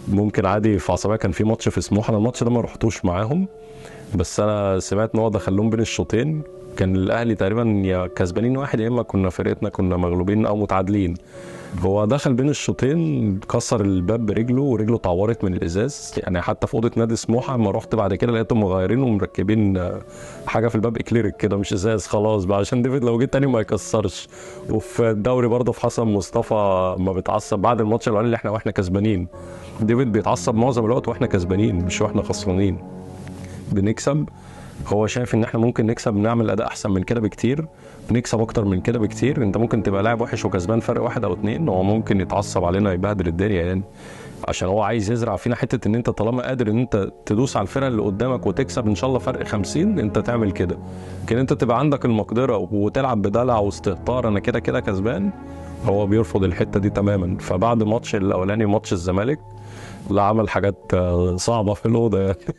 ممكن عادي في عصبيه كان في ماتش في سموحه انا الماتش ده ما رحتوش معاهم بس انا سمعت ان هو دخلهم بين الشوطين كان الاهلي تقريبا يا كسبانين واحد يا اما كنا فرقتنا كنا مغلوبين او متعادلين هو دخل بين الشوطين كسر الباب برجله ورجله اتعورت من الازاز يعني حتى في اوضه نادي سموحه لما رحت بعد كده لقيتهم مغيرين ومركبين آه، حاجه في الباب اكليريك كده مش ازاز خلاص بقى عشان ديفيد لو جه تاني ما يكسرش وفي الدوري برضه في حسن مصطفى ما بيتعصب بعد الماتش الاولاني اللي احنا واحنا كسبانين ديفيد بيتعصب معظم الوقت واحنا كسبانين مش واحنا خسرانين بنكسب هو شايف ان احنا ممكن نكسب نعمل اداء احسن من كده بكتير نكسب اكتر من كده بكتير انت ممكن تبقى لاعب وحش وكسبان فرق واحد او اتنين هو ممكن يتعصب علينا يبهدل الدنيا يعني عشان هو عايز يزرع فينا حته ان انت طالما قادر ان انت تدوس على الفرق اللي قدامك وتكسب ان شاء الله فرق 50 انت تعمل كده لكن انت تبقى عندك المقدره وتلعب بدلع واستهتار انا كده كده كسبان هو بيرفض الحته دي تماما فبعد ماتش الاولاني ماتش الزمالك لا عمل حاجات آه، صعبه في الاوضه يعني